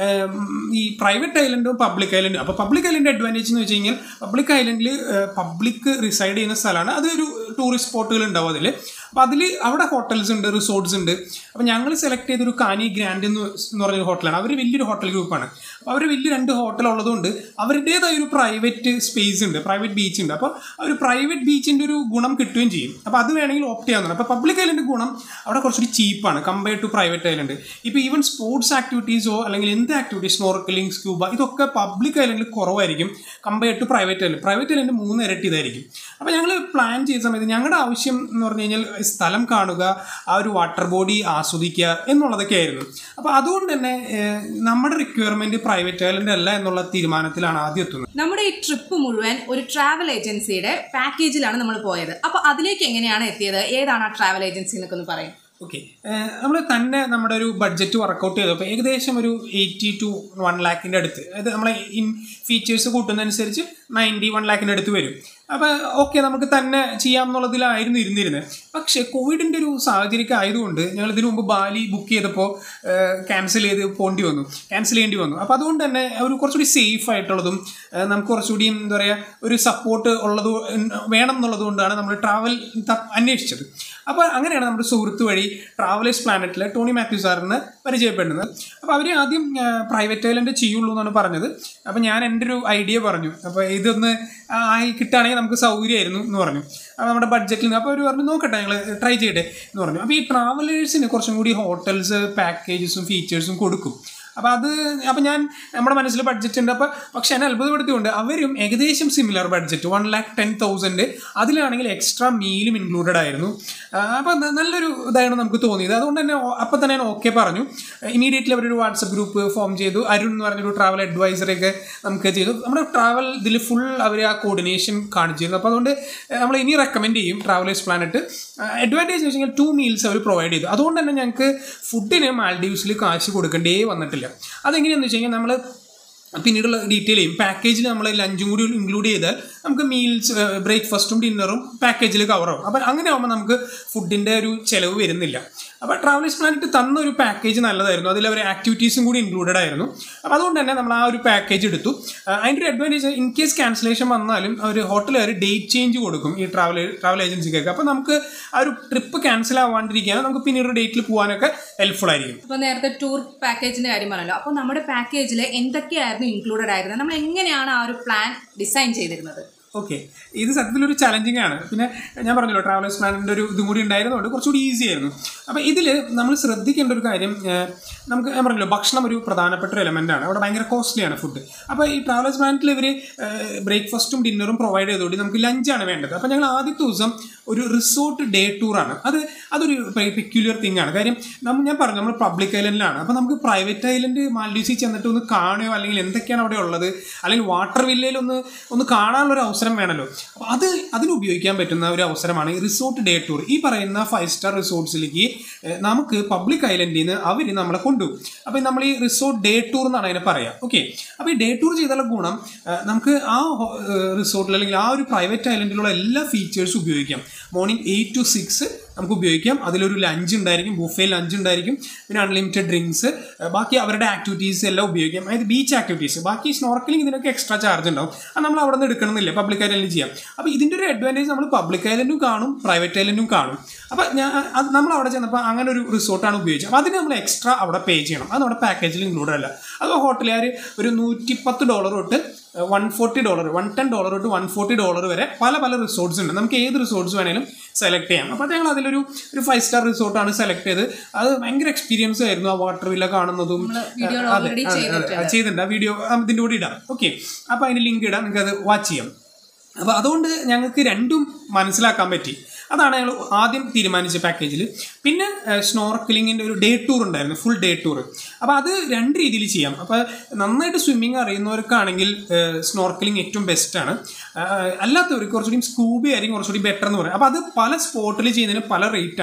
ഈ പ്രൈവറ്റ് ഐലൻഡും പബ്ലിക് ഐലൻഡും അപ്പോൾ പബ്ലിക് ഐലൻഡ് അഡ്വാൻറ്റേജ് എന്ന് വെച്ച് കഴിഞ്ഞാൽ പബ്ലിക് ഐലൻഡിൽ പബ്ലിക് റിസൈഡ് ചെയ്യുന്ന സ്ഥലമാണ് അതൊരു ടൂറിസ്റ്റ് സ്പോട്ടുകൾ ഉണ്ടാവും അതിൽ അപ്പോൾ അതിൽ അവിടെ ഹോട്ടൽസ് ഉണ്ട് റിസോർട്ട്സ് ഉണ്ട് അപ്പോൾ ഞങ്ങൾ സെലക്ട് ചെയ്തൊരു കാനി ഗ്രാൻഡ് എന്ന് എന്ന് പറഞ്ഞൊരു ഹോട്ടലാണ് അവർ വലിയൊരു ഹോട്ടൽ ഗ്രൂപ്പാണ് അപ്പോൾ അവർ വലിയ രണ്ട് ഹോട്ടൽ ഉള്ളതുകൊണ്ട് അവരുടേതായ ഒരു പ്രൈവറ്റ് സ്പേസ് ഉണ്ട് പ്രൈവറ്റ് ബീച്ച് ഉണ്ട് അപ്പോൾ ആ ഒരു പ്രൈവറ്റ് ബീച്ചിൻ്റെ ഒരു ഗുണം കിട്ടുകയും ചെയ്യും അപ്പോൾ അത് വേണമെങ്കിൽ ഓപ്റ്റ് ചെയ്യാവുന്നതാണ് അപ്പോൾ പബ്ലിക് ഐലൻഡ് ഗുണം അവിടെ കുറച്ചുകൂടി ചീപ്പാണ് കമ്പയർ ടു പ്രൈവറ്റ് ഐലൻഡ് ഇപ്പോൾ ഈവൻ സ്പോർട്സ് ആക്ടിവിറ്റീസോ അല്ലെങ്കിൽ എന്ത് ആക്ടിവിറ്റീസ് സ്നോർക്കലിംഗ് സ്ക്യൂബ ഇതൊക്കെ പബ്ലിക് ഐലൻഡിൽ കുറവായിരിക്കും compare to private island private island മൂന്ന് ഇരട്ടി ഇതായിരിക്കും അപ്പോൾ ഞങ്ങൾ പ്ലാൻ ചെയ്ത സമയത്ത് ഞങ്ങളുടെ ആവശ്യം എന്ന് പറഞ്ഞു കഴിഞ്ഞാൽ സ്ഥലം കാണുക ആ ഒരു വാട്ടർ ബോഡി ആസ്വദിക്കുക എന്നുള്ളതൊക്കെ ആയിരുന്നു അപ്പോൾ അതുകൊണ്ട് തന്നെ ഏഹ്, നമ്മുടെ റിക്വയർമെൻറ്റ് പ്രൈവറ്റ് ഐലൻഡ് അല്ല എന്നുള്ള തീരുമാനത്തിലാണ് ആദ്യം എത്തുന്നത് നമ്മുടെ ഈ ട്രിപ്പ് മുഴുവൻ ഒരു ട്രാവൽ ഏജൻസിയുടെ പാക്കേജിലാണ് നമ്മൾ പോയത് അപ്പോൾ അതിലേക്ക് എങ്ങനെയാണ് എത്തിയത് ഏതാണ് ആ ട്രാവൽ ഏജൻസി എന്നൊക്കെ ഒന്ന് പറയും ഓക്കെ നമ്മൾ തന്നെ നമ്മുടെ ഒരു ബഡ്ജറ്റ് വർക്കൗട്ട് ചെയ്തപ്പോൾ ഏകദേശം ഒരു എയ്റ്റി ടു വൺ ലാക്കിൻ്റെ അടുത്ത് അതായത് നമ്മളെ ഇൻ ഫീച്ചേഴ്സ് കൂട്ടുന്നതനുസരിച്ച് നയൻറ്റി വൺ ലാക്കിൻ്റെ അടുത്ത് വരും അപ്പോൾ ഓക്കെ നമുക്ക് തന്നെ ചെയ്യാം എന്നുള്ളതിലായിരുന്നു ഇരുന്നിരുന്നത് പക്ഷേ കോവിഡിൻ്റെ ഒരു സാഹചര്യമൊക്കെ ആയതുകൊണ്ട് ഞങ്ങൾ ഇതിനു മുമ്പ് ബാലി ബുക്ക് ചെയ്തപ്പോൾ ക്യാൻസൽ ചെയ്ത് പോകേണ്ടി വന്നു ക്യാൻസൽ ചെയ്യേണ്ടി വന്നു അപ്പോൾ അതുകൊണ്ട് തന്നെ ഒരു കുറച്ചുകൂടി സേഫ് ആയിട്ടുള്ളതും ഏഹ് നമുക്ക് കുറച്ചുകൂടി എന്താ പറയുക ഒരു സപ്പോർട്ട് ഉള്ളത് വേണം എന്നുള്ളത് കൊണ്ടാണ് നമ്മൾ ട്രാവൽ അന്വേഷിച്ചത് അപ്പോൾ അങ്ങനെയാണ് നമ്മുടെ സുഹൃത്ത് വഴി ട്രാവലേഴ്സ് പ്ലാനറ്റിലെ ടോണി മാത്യു സാറിന് പരിചയപ്പെടുന്നത് അപ്പോൾ അവർ ആദ്യം പ്രൈവറ്റ് ഐലൻഡ് ചെയ്യുള്ളൂ എന്നാണ് പറഞ്ഞത് അപ്പോൾ ഞാൻ എൻ്റെ ഒരു ഐഡിയ പറഞ്ഞു അപ്പോൾ ഇതൊന്ന് ആയി കിട്ടുകയാണെങ്കിൽ നമുക്ക് സൗകര്യമായിരുന്നു എന്ന് പറഞ്ഞു അപ്പോൾ നമ്മുടെ ബഡ്ജറ്റിൽ നിന്ന് അപ്പോൾ അവർ പറഞ്ഞു നോക്കട്ടെ ഞങ്ങൾ ട്രൈ ചെയ്യട്ടെ എന്ന് പറഞ്ഞു അപ്പോൾ ഈ ട്രാവലേഴ്സിന് കുറച്ചും കൂടി ഹോട്ടൽസ് പാക്കേജസും ഫീച്ചേഴ്സും കൊടുക്കും അപ്പോൾ അത് അപ്പോൾ ഞാൻ നമ്മുടെ മനസ്സിൽ ബഡ്ജറ്റ് ഉണ്ട് അപ്പോൾ പക്ഷെ എന്നെ അത്ഭുതപ്പെടുത്തിയുണ്ട് അവരും ഏകദേശം similar budget one lakh ten thousand അതിലാണെങ്കിൽ എക്സ്ട്രാ മീലും ഇൻക്ലൂഡഡ് ആയിരുന്നു അപ്പോൾ നല്ലൊരു ഇതായിരുന്നു നമുക്ക് തോന്നിയത് അതുകൊണ്ട് തന്നെ അപ്പോൾ തന്നെ ഞാൻ ഓക്കെ പറഞ്ഞു ഇമീഡിയറ്റ്ലി അവരൊരു വാട്സപ്പ് ഗ്രൂപ്പ് ഫോം ചെയ്തു അരുൺ എന്ന് പറഞ്ഞൊരു ട്രാവൽ അഡ്വൈസറൊക്കെ നമുക്ക് ചെയ്തു നമ്മുടെ ട്രാവൽ ഇതിൽ ഫുൾ അവർ ആ കോർഡിനേഷൻ കാണിച്ചിരുന്നു അപ്പോൾ അതുകൊണ്ട് നമ്മൾ ഇനി റെക്കമെൻഡ് ചെയ്യും ട്രാവലേഴ്സ് പ്ലാനറ്റ് അഡ്വാൻറ്റേജ് വെച്ച് കഴിഞ്ഞാൽ ടു മീൽസ് അവർ പ്രൊവൈഡ് ചെയ്തു അതുകൊണ്ട് തന്നെ ഞങ്ങൾക്ക് ഫുഡിന് മാൽഡീവ്സിൽ കാശ് കൊടുക്കേണ്ടേ വന്നിട്ടില്ല അതെങ്ങനെയാണെന്ന് വെച്ച് കഴിഞ്ഞാൽ നമ്മൾ പിന്നീടുള്ള ഡീറ്റെയിൽ ചെയ്യും പാക്കേജിൽ നമ്മൾ ലഞ്ചും കൂടി ഇൻക്ലൂഡ് ചെയ്താൽ നമുക്ക് മീൽസ് ബ്രേക്ക്ഫാസ്റ്റും ഡിന്നറും പാക്കേജിൽ കവറാവും അപ്പം അങ്ങനെ ആകുമ്പോൾ നമുക്ക് ഫുഡിൻ്റെ ഒരു ചിലവ് വരുന്നില്ല അപ്പോൾ ട്രാവലേഴ്സ് പ്ലാനറ്റ് തന്ന ഒരു പാക്കേജ് നല്ലതായിരുന്നു അതിൽ അവർ ആക്ടിവിറ്റീസും കൂടി ഇൻക്ലൂഡഡ് ആയിരുന്നു അപ്പോൾ അതുകൊണ്ട് തന്നെ നമ്മൾ ആ ഒരു പാക്കേജ് എടുത്തു ആ, അതിൻ്റെ ഒരു അഡ്വാൻറ്റേജ് ഇൻ കേസ് ക്യാൻസലേഷൻ വന്നാലും അവർ ഹോട്ടലുകാർ ഡേറ്റ് ചേഞ്ച് കൊടുക്കും ഈ ട്രാവൽ ട്രാവൽ ഏജൻസിക്കൊക്കെ അപ്പോൾ നമുക്ക് ആ ഒരു ട്രിപ്പ് ക്യാൻസൽ ആവാണ്ടിരിക്കാൻ നമുക്ക് പിന്നീട് ഡേറ്റിൽ പോകാനൊക്കെ ഹെൽപ്ഫുൾ ആയിരിക്കും അപ്പോൾ നേരത്തെ ടൂർ പാക്കേജിന്റെ കാര്യം പറഞ്ഞല്ലോ അപ്പോൾ നമ്മുടെ പാക്കേജിൽ എന്തൊക്കെയായിരുന്നു ഇൻക്ലൂഡഡ് ആയിരുന്നത് നമ്മൾ എങ്ങനെയാണ് ആ ഒരു പ്ലാൻ ഡിസൈൻ ചെയ്തിരുന്നത് ഓക്കെ ഇത് സത്യത്തിലൊരു ചലഞ്ചിങ് ആണ് പിന്നെ ഞാൻ പറഞ്ഞല്ലോ ട്രാവലേഴ്സ് പ്ലാനിൻ്റെ ഒരു ഇതും കൂടി ഉണ്ടായിരുന്നതുകൊണ്ട് കുറച്ചുകൂടി ഈസി ആയിരുന്നു അപ്പോൾ ഇതിൽ നമ്മൾ ശ്രദ്ധിക്കേണ്ട ഒരു കാര്യം ഏഹ്, നമുക്ക് ഞാൻ പറഞ്ഞല്ലോ ഭക്ഷണം ഒരു പ്രധാനപ്പെട്ട ഒരു എലമെൻ്റ് ആണ് അവിടെ ഭയങ്കര കോസ്റ്റ്ലി ആണ് ഫുഡ് അപ്പോൾ ഈ ട്രാവലേഴ്സ് പ്ലാനറ്റിൽ ഇവർ ബ്രേക്ക്ഫാസ്റ്റും ഡിന്നറും പ്രൊവൈഡ് ചെയ്തുകൊണ്ട് നമുക്ക് ലഞ്ചാണ് വേണ്ടത് അപ്പോൾ ഞങ്ങൾ ആദ്യത്തെ ദിവസം ഒരു റിസോർട്ട് ഡേ ടൂറാണ് അത് അതൊരു പെക്യുലർ തിങ് ആണ് കാര്യം നമ്മൾ ഞാൻ പറഞ്ഞു നമ്മൾ പബ്ലിക് ഐലൻഡിലാണ് അപ്പോൾ നമുക്ക് പ്രൈവറ്റ് ഐലൻഡ് മാൽഡീവ്സിൽ ചെന്നിട്ട് ഒന്ന് കാണുകയോ അല്ലെങ്കിൽ എന്തൊക്കെയാണ് അവിടെ ഉള്ളത് അല്ലെങ്കിൽ വാട്ടർ വില്ലയിൽ ഒന്ന് ഒന്ന് കാണാനുള്ള ഒരു അവസരം വേണമല്ലോ അപ്പോൾ അത് അതിന് ഉപയോഗിക്കാൻ പറ്റുന്ന ഒരു അവസരമാണ് ഈ റിസോർട്ട് ഡേ ടൂർ ഈ പറയുന്ന ഫൈവ് സ്റ്റാർ റിസോർട്ട്സിലേക്ക് ഏഹ്, നമുക്ക് പബ്ലിക് ഐലൻഡിൽ നിന്ന് അവർ നമ്മളെ കൊണ്ടുപോകും അപ്പോൾ നമ്മൾ ഈ റിസോർട്ട് ഡേ ടൂർ എന്നാണ് അതിനെ പറയുക ഓക്കെ അപ്പോൾ ഈ ഡേ ടൂർ ചെയ്താലുള്ള ഗുണം ഏഹ്, നമുക്ക് ആ റിസോർട്ടിൽ അല്ലെങ്കിൽ ആ ഒരു പ്രൈവറ്റ് ഐലൻഡിലുള്ള എല്ലാ ഫീച്ചേഴ്സും ഉപയോഗിക്കാം മോർണിംഗ് എയ്റ്റ് ടു സിക്സ് നമുക്ക് ഉപയോഗിക്കാം അതിലൊരു ലഞ്ച് ഉണ്ടായിരിക്കും ബുഫേ ലഞ്ച് ഉണ്ടായിരിക്കും പിന്നെ അൺലിമിറ്റഡ് ഡ്രിങ്ക്സ് ബാക്കി അവരുടെ ആക്ടിവിറ്റീസ് എല്ലാം ഉപയോഗിക്കാം അതായത് ബീച്ച് ആക്ടിവിറ്റീസ് ബാക്കി സ്നോർക്കലിംഗ് ഇതിനൊക്കെ എക്സ്ട്രാ ചാർജ് ഉണ്ടാവും അത് നമ്മൾ അവിടെ നിന്ന് എടുക്കണമെന്നില്ല പബ്ലിക് ഐലൻഡിൽ ചെയ്യാം അപ്പോൾ ഇതിൻ്റെ ഒരു അഡ്വാൻറ്റേജ് നമ്മൾ പബ്ലിക് ഐലൻഡും കാണും പ്രൈവറ്റ് ഐലൻഡും കാണും അപ്പോൾ ഞാൻ അത് നമ്മൾ അവിടെ ചെന്നപ്പോൾ അങ്ങനെ ഒരു റിസോർട്ടാണ് ഉപയോഗിച്ചത് അപ്പോൾ അതിന് നമ്മൾ എക്സ്ട്രാ അവിടെ പേ ചെയ്യണം അത് നമ്മുടെ പാക്കേജിൽ ഇൻക്ലൂഡ് അല്ല അത് ഹോട്ടലുകാർ ഒരു നൂറ്റിപ്പത്ത് ഡോളർ തൊട്ട് one forty dollar one ten dollar തൊട്ട് വൺ ഫോർട്ടി ഡോളർ വരെ പല പല റിസോർട്ട്സ് ഉണ്ട് നമുക്ക് ഏത് റിസോർട്ട്സ് വേണേലും സെലക്ട് ചെയ്യാം അപ്പോൾ ഞങ്ങൾ അതിലൊരു ഒരു ഫൈവ് സ്റ്റാർ റിസോർട്ടാണ് സെലക്ട് ചെയ്ത് അത് ഭയങ്കര എക്സ്പീരിയൻസ് ആയിരുന്നു ആ വാട്ടർ വില്ല കാണുന്നതും video അതെ, already അതെ, അതെ, അത് ചെയ്തിട്ടുണ്ട് ആ വീഡിയോ ഇതിൻ്റെ കൂടെ ഇടാം ഓക്കെ അപ്പോൾ അതിൻ്റെ ലിങ്ക് ഇടാം നിങ്ങൾക്ക് അത് വാച്ച് ചെയ്യാം അപ്പോൾ അതുകൊണ്ട് ഞങ്ങൾക്ക് രണ്ടും മനസ്സിലാക്കാൻ പറ്റി അതാണ് ഞങ്ങൾ ആദ്യം തീരുമാനിച്ച പാക്കേജിൽ പിന്നെ സ്നോർക്കലിങ്ങിൻ്റെ ഒരു ഡേ ടൂർ ഉണ്ടായിരുന്നു ഫുൾ ഡേ ടൂർ അപ്പോൾ അത് രണ്ട് രീതിയിൽ ചെയ്യാം അപ്പോൾ നന്നായിട്ട് സ്വിമ്മിങ് അറിയുന്നവർക്കാണെങ്കിൽ സ്നോർക്കലിംഗ് ഏറ്റവും ബെസ്റ്റാണ് അല്ലാത്തവർക്ക് കുറച്ചുകൂടി സ്കൂബി ആയിരിക്കും കുറച്ചുകൂടി ബെറ്റർ എന്ന് പറയും അപ്പോൾ അത് പല സ്പോട്ടിൽ ചെയ്യുന്നതിന് പല റേറ്റ് ആണ്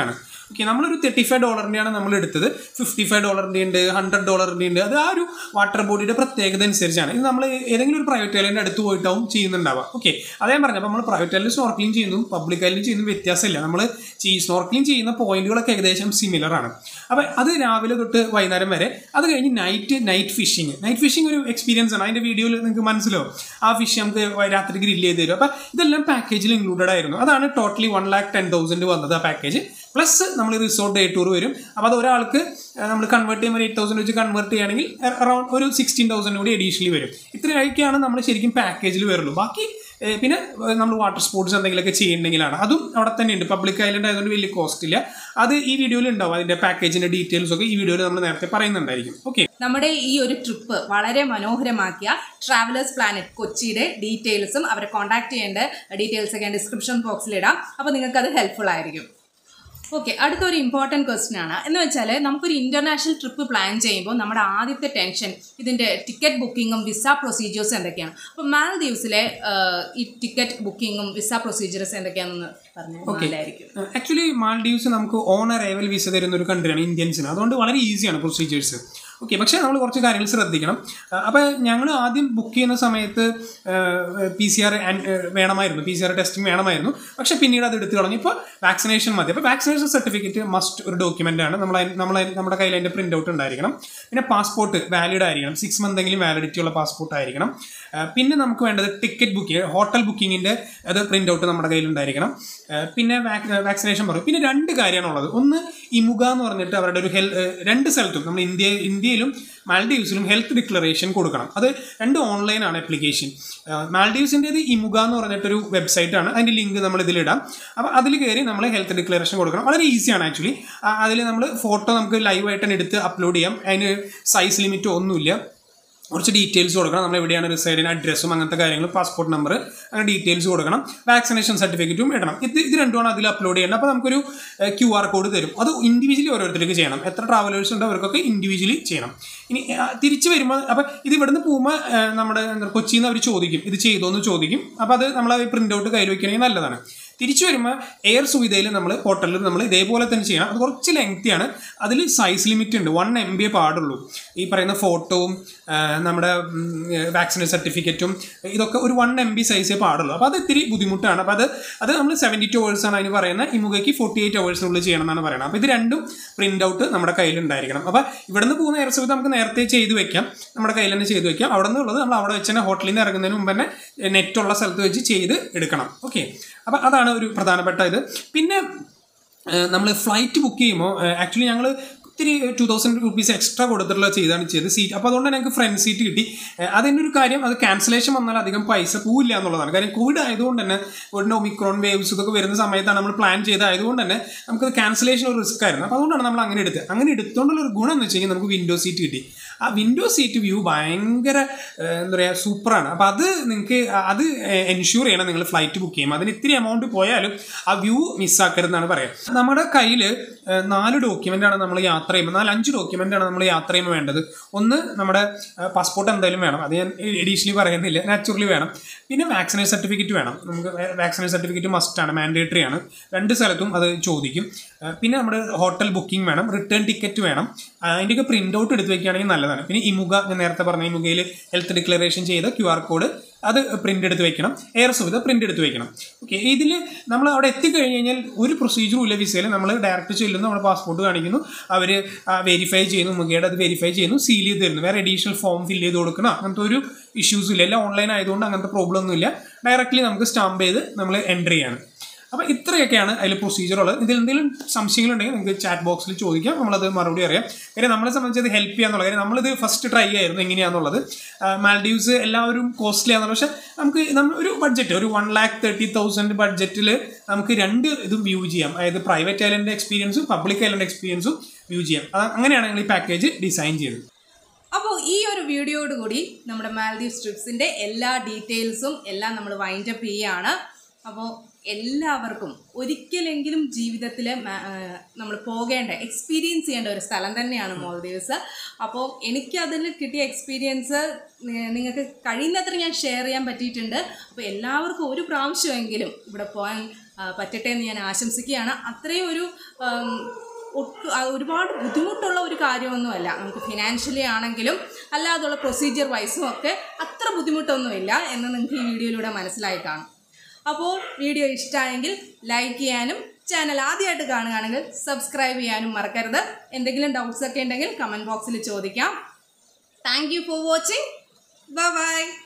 ഓക്കെ നമ്മളൊരു തേർട്ടി ഫൈവ് ഡോളറിൻ്റെയാണ് നമ്മൾ എടുത്തത് ഫിഫ്റ്റി ഫൈവ് ഡോളറിൻ്റെ ഉണ്ട് ഹൺഡ്രഡ് ഡോളറിൻ്റെ ഉണ്ട് അത് ആ ഒരു വാട്ടർ ബോഡിയുടെ പ്രത്യേകത അനുസരിച്ചാണ് ഇത് നമ്മൾ ഏതെങ്കിലും ഒരു പ്രൈവറ്റ് ഐലൻഡ് അടുത്ത് പോയിട്ടാവും ചെയ്യുന്നുണ്ടാവുക ഓക്കെ അതേ പറഞ്ഞു അപ്പോൾ നമ്മൾ പ്രൈവറ്റ് ഐലൻഡ് സ്നോർക്ലിംഗ് ചെയ്യുന്നതും പബ്ലിക് ഐലൻഡ് ചെയ്യുന്നതും വ്യത്യാസമില്ല നമ്മൾ സ്നോർക്ലിംഗ് ചെയ്യുന്ന പോയിന്റുകളൊക്കെ ഏകദേശം സിമിലർ ആണ് അപ്പോൾ അത് രാവിലെ തൊട്ട് വൈകുന്നേരം വരെ അത് കഴിഞ്ഞ് night night fishing night fishing ഒരു എക്സ്പീരിയൻസ് ആണ് അതിൻ്റെ വീഡിയോയിൽ നിങ്ങൾക്ക് മനസ്സിലാവും ആ ഫിഷ് നമുക്ക് വ- രാത്രി ഗ്രില്ല് ചെയ്ത് തരും അപ്പോൾ ഇതെല്ലാം പാക്കേജിൽ ഇൻക്ലൂഡഡ് ആയിരുന്നു അതാണ് totally one lakh ten thousand വന്നത് ആ പാക്കേജ് പ്ലസ് നമ്മൾ റിസോർട്ട് ഡേ ടൂർ വരും അപ്പോൾ അത് ഒരാൾക്ക് നമ്മൾ കൺവേർട്ട് ചെയ്യുമ്പോൾ എയ്റ്റ് തൗസൻഡ് വെച്ച് കൺവേർട്ട് ചെയ്യുകയാണെങ്കിൽ അറൗണ്ട് ഒരു സിക്സ്റ്റീൻ തൗസൻഡ് കൂടി അഡീഷണലി വരും ഇത്രയൊക്കെയാണ് നമ്മൾ ശരിക്കും പാക്കേജിൽ വരുള്ളൂ ബാക്കി ഏഹ് പിന്നെ നമ്മൾ വാട്ടർ സ്പോർട്സ് എന്തെങ്കിലുമൊക്കെ ചെയ്യുന്നുണ്ടെങ്കിലാണ് അതും അവിടെ തന്നെ ഉണ്ട് പബ്ലിക് ഐലൻഡ് ആയതുകൊണ്ട് വലിയ കോസ്റ്റ് ഇല്ല അത് ഈ വീഡിയോയിൽ ഉണ്ടാവും അതിന്റെ പാക്കേജിന്റെ ഡീറ്റെയിൽസ് ഒക്കെ ഈ വീഡിയോയിൽ നമ്മൾ നേരത്തെ പറയുന്നുണ്ടായിരിക്കും ഓക്കെ നമ്മുടെ ഈ ഒരു ട്രിപ്പ് വളരെ മനോഹരമാക്കിയ ട്രാവലേഴ്സ് പ്ലാനറ്റ് കൊച്ചിയുടെ ഡീറ്റെയിൽസും അവരെ കോൺടാക്ട് ചെയ്യേണ്ട ഡീറ്റെയിൽസ് ഒക്കെ ഞാൻ ഡിസ്ക്രിപ്ഷൻ ബോക്സിൽ ഇടാം അപ്പോൾ നിങ്ങൾക്ക് അത് ഹെൽപ്ഫുൾ ആയിരിക്കും ഓക്കെ അടുത്തൊരു ഇമ്പോർട്ടൻറ്റ് ക്വസ്റ്റ്യൻ ആണ് എന്ന് വെച്ചാൽ നമുക്കൊരു ഇൻ്റർനാഷണൽ ട്രിപ്പ് പ്ലാൻ ചെയ്യുമ്പോൾ നമ്മുടെ ആദ്യത്തെ ടെൻഷൻ ഇതിൻ്റെ ടിക്കറ്റ് ബുക്കിങ്ങും വിസ പ്രൊസീജിയേഴ്സും എന്തൊക്കെയാണ് അപ്പോൾ മാൽദീവ്സിലെ ഈ ടിക്കറ്റ് ബുക്കിങ്ങും വിസ പ്രൊസീജിയേഴ്സ് എന്തൊക്കെയാണെന്ന് പറഞ്ഞു നല്ലതായിരിക്കും ആക്ച്വലി മാൾഡീവ്സ് നമുക്ക് ഓൺ അറൈവൽ വിസ തരുന്ന ഒരു കൺട്രിയാണ് ഇന്ത്യൻസിന് അതുകൊണ്ട് വളരെ ഈസിയാണ് പ്രൊസീജിയേഴ്സ് ഓക്കെ പക്ഷേ നമ്മൾ കുറച്ച് കാര്യങ്ങൾ ശ്രദ്ധിക്കണം അപ്പോൾ ഞങ്ങൾ ആദ്യം ബുക്ക് ചെയ്യുന്ന സമയത്ത് പി സി ആർ വേണമായിരുന്നു പി സി ആർ ടെസ്റ്റിംഗ് വേണമായിരുന്നു പക്ഷേ പിന്നീട് അത് എടുത്തു കളഞ്ഞു ഇപ്പോൾ വാക്സിനേഷൻ മതി അപ്പോൾ വാക്സിനേഷൻ സർട്ടിഫിക്കറ്റ് മസ്റ്റ് ഒരു ഡോക്യുമെൻ്റ് ആണ് നമ്മൾ നമ്മൾ നമ്മുടെ കയ്യിൽ അതിൻ്റെ പ്രിൻ്റ് ഔട്ട് ഉണ്ടായിരിക്കണം പിന്നെ പാസ്പോർട്ട് വാലിഡ് ആയിരിക്കണം സിക്സ് മന്ത് എങ്കിലും വാലിഡിറ്റി ഉള്ള പാസ്പോർട്ട് ആയിരിക്കണം ആ, പിന്നെ നമുക്ക് വേണ്ടത് ടിക്കറ്റ് ബുക്കിംഗ് ഹോട്ടൽ ബുക്കിങ്ങിൻ്റെ അത് പ്രിൻ്റ് ഔട്ട് നമ്മുടെ കയ്യിൽ ഉണ്ടായിരിക്കണം ആ, പിന്നെ വാക്സിനേഷൻ പറയും പിന്നെ രണ്ട് കാര്യമാണുള്ളത് ഒന്ന് ഇമുക എന്ന് പറഞ്ഞിട്ട് അവരുടെ ഒരു ഹെൽ രണ്ട് സ്ഥലത്തും നമ്മൾ ഇന്ത്യ ഇന്ത്യയിലും മാൽഡീവ്സിലും ഹെൽത്ത് ഡിക്ലറേഷൻ കൊടുക്കണം അത് രണ്ട് ഓൺലൈനാണ് ആപ്ലിക്കേഷൻ മാൽഡീവ്സിൻ്റേത് ഇമുക എന്ന് പറഞ്ഞിട്ടൊരു വെബ്സൈറ്റ് ആണ് അതിൻ്റെ ലിങ്ക് നമ്മൾ ഇതിലിടാം അപ്പോൾ അതിൽ കയറി നമ്മൾ ഹെൽത്ത് ഡിക്ലറേഷൻ കൊടുക്കണം വളരെ ഈസിയാണ് ആക്ച്വലി അതിൽ നമ്മൾ ഫോട്ടോ നമുക്ക് ലൈവായിട്ട് തന്നെ എടുത്ത് അപ്ലോഡ് ചെയ്യാം അതിന് സൈസ് ലിമിറ്റോ ഒന്നുമില്ല കുറച്ച് ഡീറ്റെയിൽസ് കൊടുക്കണം നമ്മൾ എവിടെയാണ് റിസൈഡിന് അഡ്രസ്സും അങ്ങനത്തെ കാര്യങ്ങൾ പാസ്പോർട്ട് നമ്പർ അങ്ങനെ ഡീറ്റെയിൽസ് കൊടുക്കണം വാക്സിനേഷൻ സർട്ടിഫിക്കറ്റും ഇടണം ഇത് ഇത് രണ്ടുമാണ് അതിൽ അപ്ലോഡ് ചെയ്യേണ്ടത് അപ്പോൾ നമുക്കൊരു ക്യു ആർ കോഡ് തരും അത് ഇൻഡിവിജ്വലി ഓരോരുത്തർക്ക് ചെയ്യണം എത്ര ട്രാവലേഴ്സ് ഉണ്ട് അവർക്കൊക്കെ ഇൻഡിവിജ്വലി ചെയ്യണം ഇനി ആ, തിരിച്ച് വരുമ്പോൾ അപ്പോൾ ഇത് ഇവിടുന്ന് പോകുമ്പോൾ നമ്മുടെ എന്താ കൊച്ചിയിൽ നിന്ന് അവർ ചോദിക്കും ഇത് ചെയ്തോ എന്ന് ചോദിക്കും അപ്പോൾ അത് നമ്മൾ പ്രിൻ്റ് ഔട്ട് കയ്യിൽ വയ്ക്കണമെങ്കിൽ നല്ലതാണ് തിരിച്ചു വരുമ്പോൾ എയർ സുവിധയിൽ നമ്മൾ പോർട്ടലിൽ നമ്മൾ ഇതേപോലെ തന്നെ ചെയ്യണം അത് കുറച്ച് ലെങ്തിയാണ് അതിൽ സൈസ് ലിമിറ്റ് ഉണ്ട് വൺ എം ബി പാടുള്ളൂ ഈ പറയുന്ന ഫോട്ടോവും ആ, നമ്മുടെ വാക്സിനേഷൻ സർട്ടിഫിക്കറ്റും ഇതൊക്കെ ഒരു വൺ എം ബി സൈസേ പാടുള്ളൂ അപ്പോൾ അത് ഇത്തിരി ബുദ്ധിമുട്ടാണ് അപ്പോൾ അത് അത് നമ്മൾ സെവൻറ്റി ടു ആണ് അതിന് പറയുന്നത് ഇമുകയ്ക്ക് ഫോർട്ടി എയ്റ്റ് അവേഴ്സിനുള്ളിൽ ചെയ്യണം എന്നാണ് പറയുന്നത് അപ്പോൾ ഇത് രണ്ടും പ്രിൻ്റ് ഔട്ട് നമ്മുടെ കയ്യിലുണ്ടായിരിക്കണം അപ്പോൾ ഇവിടുന്ന് പോകുന്ന എയർ സുവിധ നമുക്ക് നേരത്തെ ചെയ്ത് വെക്കാം നമ്മുടെ കയ്യിൽ തന്നെ ചെയ്ത് വെക്കാം അവിടെ നിന്നുള്ളത് നമ്മൾ അവിടെ വെച്ച് തന്നെ ഹോട്ടലിൽ നിന്ന് ഇറങ്ങുന്നതിന് മുമ്പ് തന്നെ നെറ്റുള്ള സ്ഥലത്ത് വെച്ച് ചെയ്ത് എടുക്കണം ഓക്കെ അപ്പോൾ അതാണ് ഒരു പ്രധാനപ്പെട്ട ഇത് പിന്നെ നമ്മൾ ഫ്ലൈറ്റ് ബുക്ക് ചെയ്യുമ്പോൾ ആക്ച്വലി ഞങ്ങൾ ഒത്തിരി ടു തൗസൻഡ് റുപ്പീസ് എക്സ്ട്രാ കൊടുത്തിട്ടുള്ള ചെയ്താണ് ചെയ്തത് സീറ്റ് അപ്പോൾ അതുകൊണ്ട് ഞങ്ങൾക്ക് ഫ്രണ്ട് സീറ്റ് കിട്ടി ഏഹ് അതിൻ്റെ ഒരു കാര്യം അത് ക്യാൻസലേഷൻ വന്നാൽ അധികം പൈസ പോവില്ല എന്നുള്ളതാണ് കാര്യം കോവിഡ് ആയതുകൊണ്ട് തന്നെ കോവിഡിൻ്റെ ഒമിക്രോൺ വേവ്സ് ഇതൊക്കെ വരുന്ന സമയത്താണ് നമ്മൾ പ്ലാൻ ചെയ്തതായതുകൊണ്ട് തന്നെ നമുക്കത് ക്യാൻസലേഷൻ ഒരു റിസ്ക് ആയിരുന്നു അപ്പോൾ അതുകൊണ്ടാണ് നമ്മൾ അങ്ങനെ എടുത്തത് അങ്ങനെ എടുത്തുകൊണ്ടുള്ള ഒരു ഗുണം എന്ന് വെച്ച് കഴിഞ്ഞാൽ നമുക്ക് വിൻഡോ സീറ്റ് കിട്ടി ആ വിൻഡോ സീറ്റ് വ്യൂ ഭയങ്കര ഏഹ് എന്താ പറയുക സൂപ്പറാണ് അപ്പോൾ അത് നിങ്ങൾക്ക് അത് എൻഷൂർ ചെയ്യണം നിങ്ങൾ ഫ്ലൈറ്റ് ബുക്ക് ചെയ്യുമ്പോൾ അതിന് ഇത്തിരി എമൗണ്ട് പോയാലും ആ വ്യൂ മിസ്സാക്കരുതെന്നാണ് പറയുക നമ്മുടെ കയ്യിൽ നാല് ഡോക്യുമെൻ്റ് ആണ് നമ്മൾ യാത്ര ചെയ്യുമ്പോൾ നാല് അഞ്ച് ഡോക്യുമെൻ്റ് ആണ് നമ്മൾ യാത്ര ചെയ്യുമ്പോൾ വേണ്ടത് ഒന്ന് നമ്മുടെ പാസ്പോർട്ട് എന്തായാലും വേണം അത് ഞാൻ എഡീഷണലി പറയുന്നില്ല നാച്ചുറലി വേണം പിന്നെ വാക്സിനേഷൻ സർട്ടിഫിക്കറ്റ് വേണം നമുക്ക് വാക്സിനേഷൻ സർട്ടിഫിക്കറ്റ് മസ്റ്റ് ആണ് മാൻഡേറ്ററി ആണ് രണ്ട് സ്ഥലത്തും അത് ചോദിക്കും ആ, പിന്നെ നമ്മുടെ ഹോട്ടൽ ബുക്കിംഗ് വേണം റിട്ടേൺ ടിക്കറ്റ് വേണം ആ, അതിൻ്റെയൊക്കെ പ്രിൻ്റ് ഔട്ട് എടുത്ത് വെക്കുകയാണെങ്കിൽ നല്ലതാണ് പിന്നെ ഇമുക ഞാൻ നേരത്തെ പറഞ്ഞ ഇമുകയിൽ ഹെൽത്ത് ഡിക്ലറേഷൻ ചെയ്ത ക്യു ആർ കോഡ് അത് പ്രിൻ്റ് എടുത്ത് വെക്കണം എയർ സുവിധ പ്രിൻ്റ് എടുത്ത് വെക്കണം ഓക്കെ ഇതിൽ നമ്മൾ അവിടെ എത്തിക്കഴിഞ്ഞ് കഴിഞ്ഞാൽ ഒരു പ്രൊസീജിയറും ഇല്ല വിസയിൽ നമ്മൾ ഡയറക്റ്റ് ചെല്ലുന്നു നമ്മുടെ പാസ്പോർട്ട് കാണിക്കുന്നു അവർ വെരിഫൈ ചെയ്യുന്നു മുഖയുടെ അത് വെരിഫൈ ചെയ്യുന്നു സീൽ ചെയ്ത് തരുന്നു വേറെ അഡീഷണൽ ഫോം ഫില്ല് ചെയ്ത് കൊടുക്കണം അങ്ങനത്തെ ഒരു ഇഷ്യൂസും ഇല്ല എല്ലാം ഓൺലൈൻ ആയതുകൊണ്ട് അങ്ങനത്തെ പ്രോബ്ലം ഒന്നുമില്ല ഡയറക്റ്റ്ലി നമുക്ക് സ്റ്റാമ്പ് ചെയ്ത് നമ്മൾ എൻട്രി ചെയ്യാണ് അപ്പോൾ ഇത്രയൊക്കെയാണ് അതിൽ പ്രൊസീജിയർ ഉള്ളത് ഇതിൽ എന്തെങ്കിലും സംശയങ്ങളുണ്ടെങ്കിൽ നിങ്ങൾക്ക് ചാറ്റ് ബോക്സിൽ ചോദിക്കാം നമ്മളത് മറുപടി അറിയാം കാര്യം നമ്മളെ സംബന്ധിച്ച് അത് ഹെൽപ്പ് ചെയ്യാന്നുള്ള കാര്യം നമ്മളിത് ഫസ്റ്റ് ട്രൈ ആയിരുന്നു എങ്ങനെയാണെന്നുള്ളത് മാൽഡീവ്സ് എല്ലാവരും കോസ്റ്റ്ലി ആണെന്നുള്ളത് പക്ഷേ നമുക്ക് നമ്മൾ ഒരു ബഡ്ജറ്റ് ഒരു വൺ ലാക്ക് തേർട്ടി തൗസൻഡ് ബഡ്ജറ്റിൽ നമുക്ക് രണ്ട് ഇതും വ്യൂ ചെയ്യാം അതായത് പ്രൈവറ്റ് ഐലൻഡ് എക്സ്പീരിയൻസും പബ്ലിക് ഐലൻഡ് എക്സ്പീരിയൻസും വ്യൂ ചെയ്യാം അത് അങ്ങനെയാണ് ഞങ്ങൾ ഈ പാക്കേജ് ഡിസൈൻ ചെയ്തത് അപ്പോൾ ഈ ഒരു വീഡിയോയോട് കൂടി നമ്മുടെ മാൽദീവ്സ് ട്രിപ്സിൻ്റെ എല്ലാ ഡീറ്റെയിൽസും എല്ലാം നമ്മൾ വൈൻഡ് അപ്പ് ചെയ്യുകയാണ് അപ്പോൾ എല്ലാവർക്കും ഒരിക്കലെങ്കിലും ജീവിതത്തിൽ നമ്മൾ പോകേണ്ട എക്സ്പീരിയൻസ് ചെയ്യേണ്ട ഒരു സ്ഥലം തന്നെയാണ് മോൾദീവ്സ് അപ്പോൾ എനിക്കതിൽ കിട്ടിയ എക്സ്പീരിയൻസ് നിങ്ങൾക്ക് കഴിയുന്നത്ര ഞാൻ ഷെയർ ചെയ്യാൻ പറ്റിയിട്ടുണ്ട് അപ്പോൾ എല്ലാവർക്കും ഒരു പ്രാവശ്യമെങ്കിലും ഇവിടെ പോകാൻ ആ, പറ്റട്ടെ എന്ന് ഞാൻ ആശംസിക്കുകയാണ് അത്രയും ഒരു ആം, ഒട്ടു ആ, ഒരുപാട് ബുദ്ധിമുട്ടുള്ള ഒരു കാര്യമൊന്നുമല്ല നമുക്ക് ഫിനാൻഷ്യലി ആണെങ്കിലും അല്ലാതുള്ള പ്രൊസീജിയർ വൈസും ഒക്കെ അത്ര ബുദ്ധിമുട്ടൊന്നുമില്ല എന്ന് നിങ്ങൾക്ക് ഈ വീഡിയോയിലൂടെ മനസ്സിലായി കാണും അപ്പോൾ വീഡിയോ ഇഷ്ടമായെങ്കിൽ ലൈക്ക് ചെയ്യാനും ചാനൽ ആദ്യമായിട്ട് കാണുകയാണെങ്കിൽ സബ്സ്ക്രൈബ് ചെയ്യാനും മറക്കരുത് എന്തെങ്കിലും ഡൗട്ട്സ് ഒക്കെ ഉണ്ടെങ്കിൽ കമൻറ്റ് ബോക്സിൽ ചോദിക്കാം thank you for watching bye by